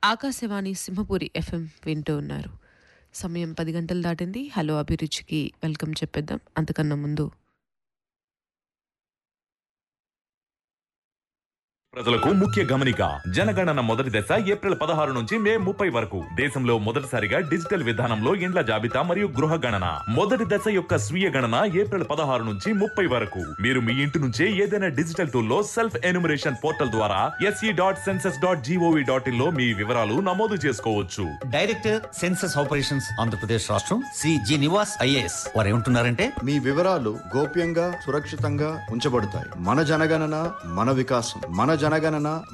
Akashvani Simhapuri FM వింటూ ఉన్నారు సమయం పది గంటలు దాటింది హలో అభిరుచికి వెల్కమ్ చెప్పేద్దాం అంతకన్నా ముందు ప్రజలకు ముఖ్య గమనిక జనగణన మొదటి దశ ఏప్రిల్ పదహారు నుంచి మే ముప్పై వరకు దేశంలో మొదటిసారిగా డిజిటల్ విధానంలో ఇండ్ల జాబితా మరియు గృహ గణన మొదటి దశ యొక్క స్వీయ గణన ఏప్రిల్ పదహారు నుంచి ముప్పై వరకు మీరు మీ ఇంటి నుంచే ఏదైనా డిజిటల్ టూల్లో సెల్ఫ్ ఎన్యూమరేషన్ పోర్టల్ ద్వారా S E dot census dot G O V dot in లో మీ వివరాలు నమోదు చేసుకోవచ్చు డైరెక్టర్ సెన్సస్ ఆపరేషన్స్ ఆంధ్రప్రదేశ్ రాష్ట్రం శ్రీ జి నివాస్ ఐఏఎస్ వారు ఏమంటున్నారంటే మీ వివరాలు గోప్యంగా సురక్షితంగా ఉంచబడతాయి మన జనగణన మన వికాసం మన జనగణన